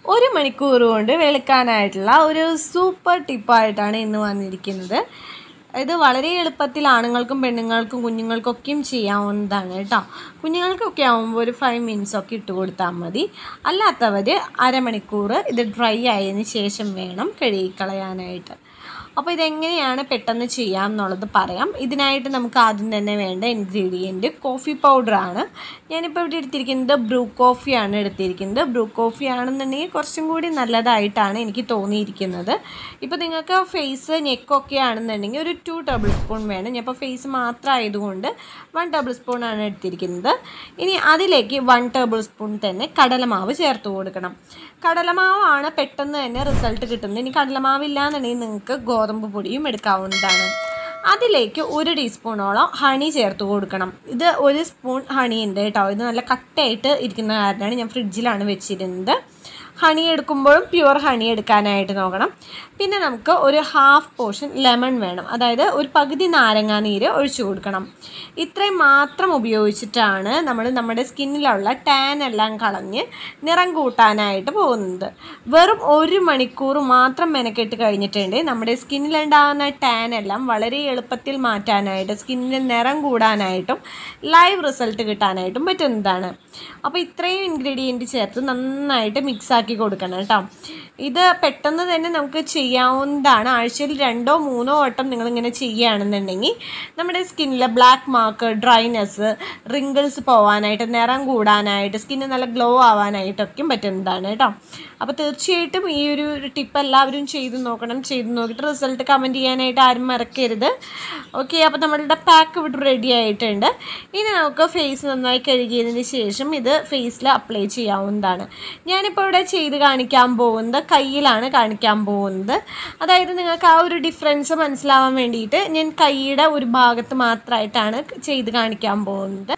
ഒരു മണിക്കൂർ കൊണ്ട് വെളുക്കാനായിട്ടുള്ള ഒരു സൂപ്പർ ടിപ്പായിട്ടാണ് ഇന്ന് വന്നിരിക്കുന്നത് ഇത് വളരെ എളുപ്പത്തിൽ ആണുങ്ങൾക്കും പെണ്ണുങ്ങൾക്കും കുഞ്ഞുങ്ങൾക്കൊക്കെയും ചെയ്യാവുന്നതാണ് കേട്ടോ കുഞ്ഞുങ്ങൾക്കൊക്കെ ആകുമ്പോൾ ഒരു ഫൈവ് മിനിറ്റ്സ് ഒക്കെ ഇട്ട് കൊടുത്താൽ മതി അല്ലാത്തവർ അരമണിക്കൂർ ഇത് ഡ്രൈ ആയതിന് ശേഷം വേണം കഴുകിക്കളയാനായിട്ട് അപ്പോൾ ഇതെങ്ങനെയാണ് പെട്ടെന്ന് ചെയ്യാം എന്നുള്ളത് പറയാം ഇതിനായിട്ട് നമുക്ക് ആദ്യം തന്നെ വേണ്ട ഇൻഗ്രീഡിയൻറ്റ് കോഫി പൗഡറാണ് ഞാനിപ്പോൾ ഇവിടെ എടുത്തിരിക്കുന്നത് ബ്രൂ കോഫിയാണ് എടുത്തിരിക്കുന്നത് ബ്രൂ കോഫി ആണെന്നുണ്ടെങ്കിൽ കുറച്ചും കൂടി നല്ലതായിട്ടാണ് എനിക്ക് തോന്നിയിരിക്കുന്നത് ഇപ്പോൾ നിങ്ങൾക്ക് ഫേസ് നെക്കൊക്കെ ആണെന്നുണ്ടെങ്കിൽ ഒരു ടു ടേബിൾ സ്പൂൺ വേണം ഞാൻ ഇപ്പോൾ ഫേസ് മാത്രം ആയതുകൊണ്ട് വൺ ടേബിൾ സ്പൂൺ ആണ് എടുത്തിരിക്കുന്നത് ഇനി അതിലേക്ക് വൺ ടേബിൾ സ്പൂൺ തന്നെ കടലമാവ് ചേർത്ത് കൊടുക്കണം കടലമാവാണ് പെട്ടെന്ന് തന്നെ റിസൾട്ട് കിട്ടുന്നത് ഇനി കടലമാവ് ഇല്ലാന്നുണ്ടെങ്കിൽ നിങ്ങൾക്ക് ഗോതമ്പ് പൊടിയും എടുക്കാവുന്നതാണ് അതിലേക്ക് ഒരു ടീസ്പൂണോളം ഹണി ചേർത്ത് കൊടുക്കണം ഇത് ഒരു സ്പൂൺ ഹണി ഉണ്ട് കേട്ടോ ഇത് നല്ല കട്ടയായിട്ട് ഇരിക്കുന്ന കാരണമാണ് ഞാൻ ഫ്രിഡ്ജിലാണ് വെച്ചിരുന്നത് ഹണി എടുക്കുമ്പോഴും പ്യുവർ ഹണി എടുക്കാനായിട്ട് നോക്കണം പിന്നെ നമുക്ക് ഒരു ഹാഫ് പോർഷൻ ലെമൺ വേണം അതായത് ഒരു പകുതി നാരങ്ങാ നീര് ഒഴിച്ചു കൊടുക്കണം ഇത്രയും മാത്രം ഉപയോഗിച്ചിട്ടാണ് നമ്മൾ നമ്മുടെ സ്കിന്നിലുള്ള ടാൻ എല്ലാം കളഞ്ഞ് നിറം കൂട്ടാനായിട്ട് പോകുന്നത് വെറും ഒരു മണിക്കൂർ മാത്രം മെനക്കെട്ട് കഴിഞ്ഞിട്ടുണ്ട് നമ്മുടെ സ്കിന്നിലുണ്ടാകുന്ന ടാൻ എല്ലാം വളരെ എളുപ്പത്തിൽ മാറ്റാനായിട്ട് സ്കിന്നിന് നിറം കൂടാനായിട്ടും ലൈവ് റിസൾട്ട് കിട്ടാനായിട്ടും പറ്റുന്നതാണ് അപ്പോൾ ഇത്രയും ഇൻഗ്രീഡിയൻറ്റ് ചേർത്ത് നന്നായിട്ട് മിക്സ് ആക്കി കൊടുക്കണം കേട്ടോ ഇത് പെട്ടെന്ന് തന്നെ നമുക്ക് ചെയ്യാവുന്നതാണ് ആഴ്ചയിൽ രണ്ടോ മൂന്നോ വട്ടം നിങ്ങളിങ്ങനെ ചെയ്യുകയാണെന്നുണ്ടെങ്കിൽ നമ്മുടെ സ്കിന്നിലെ ബ്ലാക്ക് മാർക്ക് ഡ്രൈനെസ് റിങ്കിൾസ് പോകാനായിട്ട് നിറം കൂടാനായിട്ട് സ്കിന്ന് നല്ല ഗ്ലോ ആവാനായിട്ടൊക്കെയും പറ്റുന്നതാണ് കേട്ടോ അപ്പോൾ തീർച്ചയായിട്ടും ഈ ഒരു ടിപ്പ് എല്ലാവരും ചെയ്ത് നോക്കണം ചെയ്ത് നോക്കിയിട്ട് റിസൾട്ട് കമൻറ്റ് ചെയ്യാനായിട്ട് ആരും മറക്കരുത് ഓക്കെ അപ്പോൾ നമ്മളുടെ പാക്ക് ഇവിടെ റെഡി ആയിട്ടുണ്ട് ഇനി നമുക്ക് ഫേസ് നന്നായി കഴുകിയതിന് ശേഷം ഇത് ഫേസിൽ അപ്ലൈ ചെയ്യാവുന്നതാണ് ഞാനിപ്പോൾ ഇവിടെ ചെയ്ത് കാണിക്കാൻ പോകുന്നത് കയ്യിലാണ് കാണിക്കാൻ പോകുന്നത് അതായത് നിങ്ങൾക്ക് ആ ഒരു ഡിഫറൻസ് മനസ്സിലാവാൻ വേണ്ടിയിട്ട് ഞാൻ കൈയുടെ ഒരു ഭാഗത്ത് മാത്രമായിട്ടാണ് ചെയ്ത് കാണിക്കാൻ പോകുന്നത്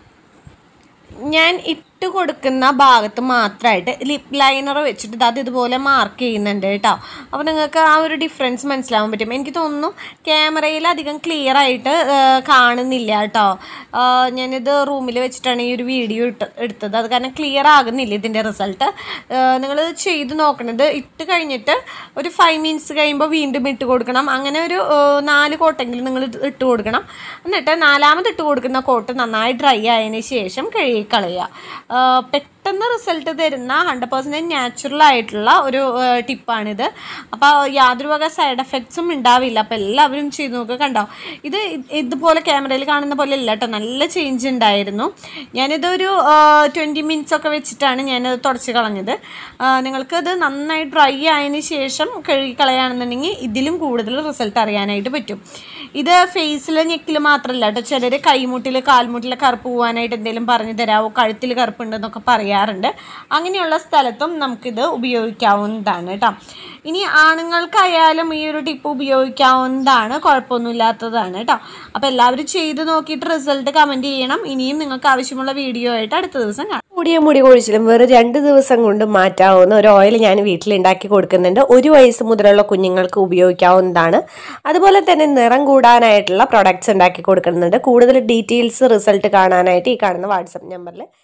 ഞാൻ ഇട്ട് കൊടുക്കുന്ന ഭാഗത്ത് മാത്രമായിട്ട് ലിപ് ലൈനർ വെച്ചിട്ട് അത് ഇതുപോലെ മാർക്ക് ചെയ്യുന്നുണ്ട് കേട്ടോ അപ്പോൾ നിങ്ങൾക്ക് ആ ഒരു ഡിഫറൻസ് മനസ്സിലാവാൻ പറ്റും എനിക്ക് തോന്നുന്നു ക്യാമറയിൽ അധികം ക്ലിയർ ആയിട്ട് ആ, കാണുന്നില്ല കേട്ടോ ആ, ഞാനിത് റൂമിൽ വെച്ചിട്ടാണ് ഈ ഒരു വീഡിയോ ഇട്ട് എടുത്തത് അത് കാരണം ക്ലിയർ ആകുന്നില്ല ഇതിൻ്റെ റിസൾട്ട് നിങ്ങൾ ചെയ്ത് നോക്കണത് ഇട്ട് കഴിഞ്ഞിട്ട് ഒരു ഫൈവ് മിനിറ്റ്സ് കഴിയുമ്പോൾ വീണ്ടും ഇട്ട് കൊടുക്കണം അങ്ങനെ ഒരു ആ, നാല് കോട്ടെങ്കിലും നിങ്ങൾ ഇട്ട് കൊടുക്കണം എന്നിട്ട് നാലാമത് ഇട്ട് കൊടുക്കുന്ന കോട്ട് നന്നായി ഡ്രൈ ആയതിന് ശേഷം കഴുകിക്കളയുക ആ, പെട്ടെന്ന് റിസൾട്ട് തരുന്ന ഹൺഡ്രഡ് പെർസെൻറ്റേജ് നാച്ചുറൽ ആയിട്ടുള്ള ഒരു ടിപ്പാണിത് അപ്പോൾ യാതൊരു വക സൈഡ് എഫക്ട്സും ഉണ്ടാവില്ല അപ്പോൾ എല്ലാവരും ചെയ്ത് നോക്കുക കണ്ടോ ഇത് ഇത് ഇതുപോലെ ക്യാമറയിൽ കാണുന്ന പോലെ അല്ല കേട്ടോ നല്ല ചേഞ്ച് ഉണ്ടായിരുന്നു ഞാനിതൊരു ട്വൻറ്റി മിനിറ്റ്സ് ഒക്കെ വെച്ചിട്ടാണ് ഞാനത് തുടച്ച് കളഞ്ഞത് ആ, നിങ്ങൾക്കത് നന്നായി ഡ്രൈ ആയതിന് ശേഷം കഴുകി കളയുകയാണെന്നുണ്ടെങ്കിൽ ഇതിലും കൂടുതൽ റിസൾട്ട് അറിയാനായിട്ട് പറ്റും ഇത് ഫേസിൽ ഞെക്കിൽ മാത്രമല്ല കേട്ടോ ചിലർ കൈമുട്ടിൽ കാൽമുട്ടിൽ കറുപ്പ് പോകാനായിട്ട് എന്തെങ്കിലും പറഞ്ഞു തരാമോ കഴുത്തിൽ കറുപ്പുണ്ടെന്നൊക്കെ പറയാറുണ്ട് അങ്ങനെയുള്ള സ്ഥലത്തും നമുക്കിത് ഉപയോഗിക്കാവുന്നതാണ് കേട്ടോ ഇനി ആണുങ്ങൾക്കായാലും ഈ ഒരു ടിപ്പ് ഉപയോഗിക്കാവുന്നതാണ് കുഴപ്പമൊന്നുമില്ലാത്തതാണ് കേട്ടോ അപ്പോൾ എല്ലാവരും ചെയ്ത് നോക്കിയിട്ട് റിസൾട്ട് കമൻറ്റ് ചെയ്യണം ഇനിയും നിങ്ങൾക്ക് ആവശ്യമുള്ള വീഡിയോ ആയിട്ട് അടുത്ത ദിവസം കാണാം കൂടിയ മുടി കൊഴിച്ചിലും വെറും രണ്ട് ദിവസം കൊണ്ട് മാറ്റാവുന്ന ഒരു ഓയിൽ ഞാൻ വീട്ടിലുണ്ടാക്കി കൊടുക്കുന്നുണ്ട് ഒരു വയസ്സ് മുതലുള്ള കുഞ്ഞുങ്ങൾക്ക് ഉപയോഗിക്കാവുന്നതാണ് അതുപോലെ തന്നെ നിറം കൂടാനായിട്ടുള്ള പ്രൊഡക്ട്സ് ഉണ്ടാക്കി കൊടുക്കുന്നുണ്ട് കൂടുതൽ ഡീറ്റെയിൽസ് റിസൾട്ട് കാണാനായിട്ട് ഈ കാണുന്ന വാട്സപ്പ് നമ്പറിൽ